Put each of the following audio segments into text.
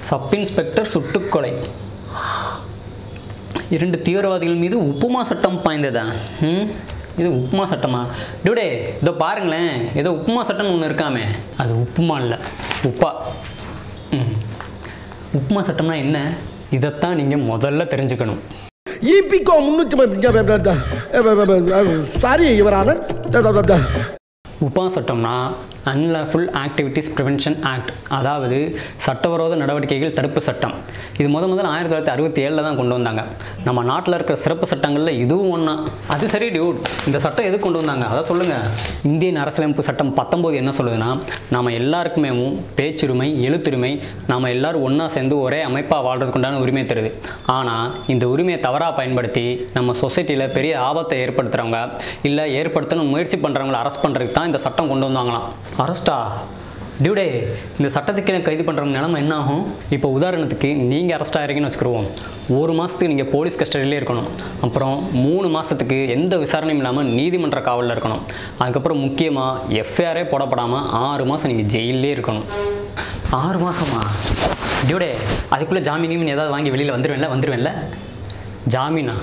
sub inspector சுட்டுக்கொலை இரண்டு தீவிரவாதிகள் மீது உப்புமா சட்டம் பாய்ந்ததா ம் இது உப்புமா சட்டமா டூடே இதோ பாருங்களேன் ஏதோ உப்புமா சட்டம்னு ஒன்று இருக்காமே அது உப்புமா இல்லை உப்பா ம் உப்புமா சட்டம்னா என்ன இதைத்தான் நீங்கள் முதல்ல தெரிஞ்சுக்கணும் இபிகோ முன்னூற்றி சாரி இவரான உபா சட்டம்னா அன்லாஃபுல் ஆக்டிவிட்டீஸ் ப்ரிவென்ஷன் ஆக்ட் அதாவது சட்டவிரோத நடவடிக்கைகள் தடுப்பு சட்டம் இது முத முதல்ல ஆயிரத்தி தொள்ளாயிரத்தி அறுபத்தி ஏழில் தான் கொண்டு வந்தாங்க நம்ம நாட்டில் இருக்கிற சிறப்பு சட்டங்களில் இதுவும் ஒன்றா அது சரி டியூட் இந்த சட்டம் எதுக்கு கொண்டு வந்தாங்க அதை சொல்லுங்கள் இந்தியன் அரசியலமைப்பு சட்டம் பத்தொம்போது என்ன சொல்லுதுன்னா நம்ம எல்லாருக்குமே பேச்சுரிமை எழுத்துரிமை நாம் எல்லாரும் ஒன்றா சேர்ந்து ஒரே அமைப்பாக வாழ்றதுக்கு உண்டான உரிமை தருது ஆனால் இந்த உரிமையை தவறாக பயன்படுத்தி நம்ம சொசைட்டியில் பெரிய ஆபத்தை ஏற்படுத்துகிறவங்க இல்லை ஏற்படுத்தணும் முயற்சி பண்ணுறவங்கள அரெஸ்ட் பண்ணுறதுக்கு தான் இந்த சட்டம் கொண்டு வந்தாங்களாம் அரெஸ்டா டியூடே இந்த சட்டத்துக்கு கைது பண்ணுறவங்க நிலமை என்ன ஆகும் இப்போ உதாரணத்துக்கு நீங்கள் அரெஸ்ட் ஆகிறீங்கன்னு வச்சுக்கிருவோம் ஒரு மாதத்துக்கு நீங்கள் போலீஸ் கஸ்டடியிலே இருக்கணும் அப்புறம் மூணு மாதத்துக்கு எந்த விசாரணையும் இல்லாமல் நீதிமன்ற காவலில் இருக்கணும் அதுக்கப்புறம் முக்கியமாக எஃப்ஐஆரே போடப்படாமல் ஆறு மாதம் நீங்கள் ஜெயிலே இருக்கணும் ஆறு மாதமா டியூடே அதுக்குள்ளே ஜாமீன் ஏதாவது வாங்கி வெளியில் வந்துடுவேன்ல வந்துடுவேன்ல ஜாமீனா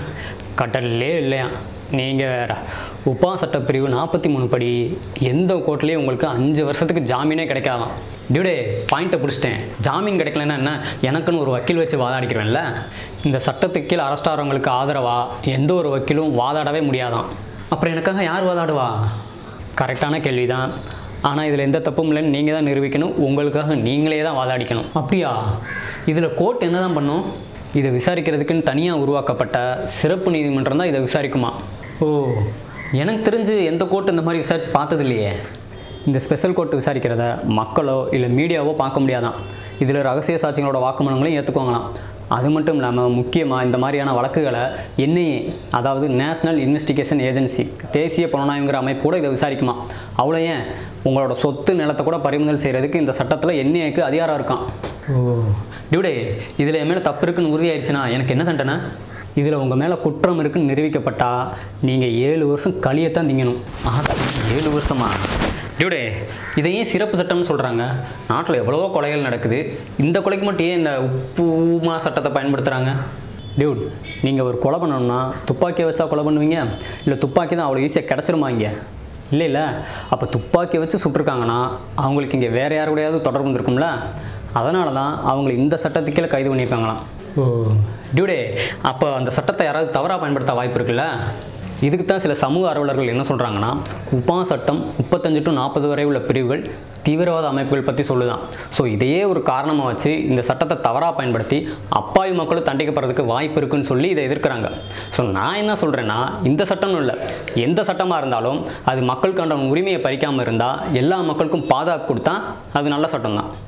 கடல்லே இல்லையா நீங்கள் வேற உப்பா சட்டப்பிரிவு நாற்பத்தி மூணு படி எந்த கோர்ட்லேயும் உங்களுக்கு அஞ்சு வருஷத்துக்கு ஜாமீனே கிடைக்காதாம் டியூடே பாயிண்ட்டை பிடிச்சிட்டேன் ஜாமீன் கிடைக்கலன்னா என்ன எனக்குன்னு ஒரு வக்கீல் வச்சு வாதாடிக்கிறேன்ல இந்த சட்டத்துக்கு கீழே அரெஸ்ட் ஆகிறவங்களுக்கு ஆதரவாக எந்த ஒரு வக்கீலும் வாதாடவே முடியாதாம் அப்புறம் எனக்காக யார் வாதாடுவா கரெக்டான கேள்வி தான் ஆனால் இதில் எந்த தப்பும் இல்லைன்னு நீங்கள் தான் நிரூபிக்கணும் உங்களுக்காக நீங்களே தான் வாதாடிக்கணும் அப்படியா இதில் கோர்ட் என்ன தான் பண்ணும் இதை விசாரிக்கிறதுக்குன்னு தனியாக உருவாக்கப்பட்ட சிறப்பு நீதிமன்றம் தான் இதை விசாரிக்குமா ஓ எனக்கு தெரிஞ்சு எந்த கோர்ட் இந்த மாதிரி விசாரித்து பார்த்தது இல்லையே இந்த ஸ்பெஷல் கோர்ட் விசாரிக்கிறத மக்களோ இல்லை மீடியாவோ பார்க்க முடியாதான் இதில் ரகசிய சாட்சிகளோட வாக்குமூலங்களையும் ஏற்றுக்குவாங்களாம் அது மட்டும் இல்லாமல் முக்கியமாக இந்த மாதிரியான வழக்குகளை என்ஐஏ அதாவது நேஷ்னல் இன்வெஸ்டிகேஷன் ஏஜென்சி தேசிய புலனாய்வுங்கிற அமைப்பு கூட இதை விசாரிக்குமா அவ்வளோ ஏன் உங்களோட சொத்து நிலத்தை கூட பறிமுதல் செய்கிறதுக்கு இந்த சட்டத்தில் என்ஐஏக்கு அதிகாரம் இருக்கான் ஓ டியூடே இதில் என் மேலே தப்பு இருக்குன்னு உறுதியாயிருச்சுன்னா எனக்கு என்ன தண்டனை இதில் உங்கள் மேலே குற்றம் இருக்குன்னு நிரூபிக்கப்பட்டா நீங்கள் ஏழு வருஷம் களியத்தான் திங்கணும் ஆஹா ஏழு வருஷமா டியூடே இதை ஏன் சிறப்பு சட்டம்னு சொல்கிறாங்க நாட்டில் எவ்வளவோ கொலைகள் நடக்குது இந்த கொலைக்கு மட்டும் ஏன் இந்த உப்புமா சட்டத்தை பயன்படுத்துகிறாங்க டியூட் நீங்கள் ஒரு கொலை பண்ணணும்னா துப்பாக்கியை வச்சா கொலை பண்ணுவீங்க இல்லை துப்பாக்கி தான் அவ்வளோ ஈஸியாக கிடச்சிருமா இங்கே இல்லை இல்லை அப்போ துப்பாக்கியை வச்சு சுட்டிருக்காங்கன்னா அவங்களுக்கு இங்கே வேறு யார் கூடயாவது தொடர்பு இருந்திருக்கும்ல அதனால தான் அவங்களை இந்த சட்டத்துக்கு கீழே கைது பண்ணியிருக்காங்களாம் ஓ டியூடே அப்போ அந்த சட்டத்தை யாராவது தவறாக பயன்படுத்த வாய்ப்பு இருக்குல்ல இதுக்கு தான் சில சமூக ஆர்வலர்கள் என்ன சொல்கிறாங்கன்னா உபா சட்டம் முப்பத்தஞ்சு டு நாற்பது வரை உள்ள பிரிவுகள் தீவிரவாத அமைப்புகள் பற்றி சொல்லுதான் ஸோ இதையே ஒரு காரணமாக வச்சு இந்த சட்டத்தை தவறாக பயன்படுத்தி அப்பாவி மக்களும் தண்டிக்கப்படுறதுக்கு வாய்ப்பு இருக்குன்னு சொல்லி இதை எதிர்க்கிறாங்க ஸோ நான் என்ன சொல்கிறேன்னா இந்த சட்டம்னு இல்லை எந்த சட்டமாக இருந்தாலும் அது மக்களுக்கான உரிமையை பறிக்காமல் இருந்தால் எல்லா மக்களுக்கும் பாதுகாப்பு கொடுத்தா அது நல்ல சட்டம் தான்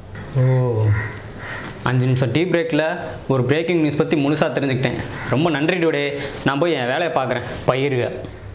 ஓ அஞ்சு நிமிஷம் டீ பிரேக்கில் ஒரு பிரேக்கிங் நியூஸ் பற்றி முழுசாக தெரிஞ்சுக்கிட்டேன் ரொம்ப நன்றி டூடே நான் போய் என் வேலையை பார்க்குறேன் பயிருக